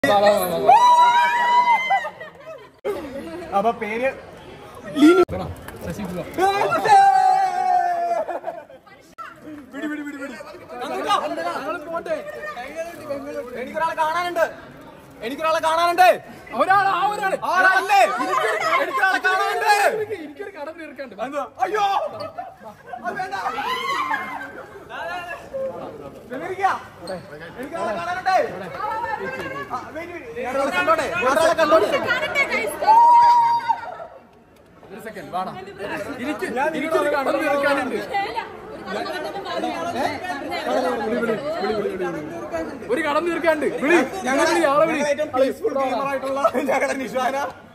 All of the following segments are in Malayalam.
അപ്പൊ പേര് എനിക്കൊരാളെ കാണാനുണ്ട് എനിക്കൊരാളെ കാണാനുണ്ട് ഒരാള് ആ ഒരാള് ആളല്ലേ എനിക്കൊരാളെ കാണാനുണ്ട് എനിക്കൊരു കടം തീർക്കാണ്ട് എന്താ? അയ്യോ അത് വേണ്ട ചെന്നിരിക്ക. എനിക്കൊരാളെ കാണാനുണ്ട് ആ, wait, wait. ഞാനൊരാളെ കണ്ടോട്ടെ ഞാനൊരാളെ കണ്ടോട്ടെ ഒരു സെക്കൻഡ് വേണം എനിക്ക് എനിക്കൊരു കടം തീർക്കാനുണ്ട് ഒരു കടം തീർക്കാണ്ട് വിളി ഞങ്ങൾ വിളി ആളെ വിളി ഏറ്റവും പീസ്ഫുൾ ഗെയിമറായിട്ടുള്ള ഞങ്ങളുടെ നിഷാന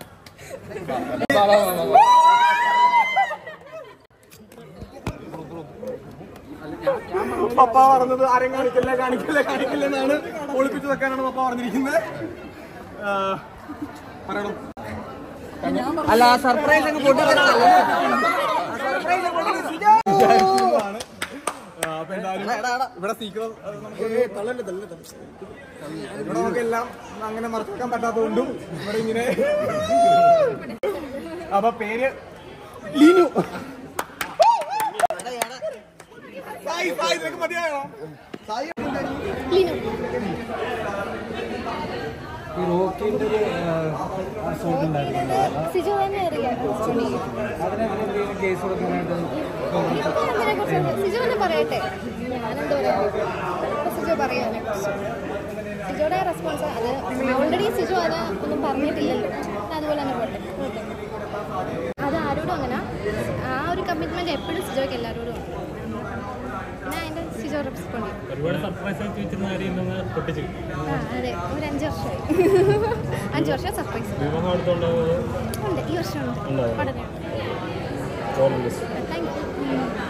പപ്പ പറഞ്ഞത് ആരും കാണിക്കില്ല കാണിക്കില്ല കാണിക്കില്ല എന്നാണ് ഒളിപ്പിച്ചു വെക്കാനാണ് പപ്പ പറഞ്ഞിരിക്കുന്നത് ആ, പറയണം അല്ല സർപ്രൈസ് അങ്ങ് പൊട്ടിക്കുന്നതല്ലേ ആണ്. ആ, അപ്പൊ എന്തായാലും ഇവിടെ സീക്രട്ട് ഇവിടെ നമുക്ക് എല്ലാം അങ്ങനെ മറക്കാൻ പറ്റാത്തതുകൊണ്ടും ഇവിടെ ഇങ്ങനെ അപ്പൊ പേര് ലീനു സായി സായി ഇതൊക്കെ മതിയായോ സിജു തന്നെ സിജു തന്നെ പറയട്ടെ ഞാനെന്തോ സിജു പറയാനെ സിജുയുടെ റെസ്പോൺസ് അത് ഓൾറെഡി സിജു അത് ഒന്നും പറഞ്ഞിട്ടില്ലല്ലോ അതുപോലെ തന്നെ പോട്ടെ അത് ആരോടും അങ്ങനെ ആ ഒരു കമ്മിറ്റ്മെന്റ് എപ്പോഴും സിജോയ്ക്ക് എല്ലാവരോടും ഉണ്ട് പിന്നെ അതിന്റെ സിജോ റെസ്പോണ്ട് ചെയ്യും ഒരുപാട് സർപ്രൈസ് ആയിട്ട് വെച്ചിരുന്ന കാര്യം ഇന്നൊന്ന് പൊട്ടിച്ചു ആ അതെ ഒരു അഞ്ച് വർഷമായി അഞ്ച് വർഷം സർപ്രൈസ് വിവാഹം അടുത്തുണ്ടാവുന്നത് ഉണ്ട് ഈ വർഷം ഉണ്ട് ഉണ്ടാവും. പഠനം all the best thank U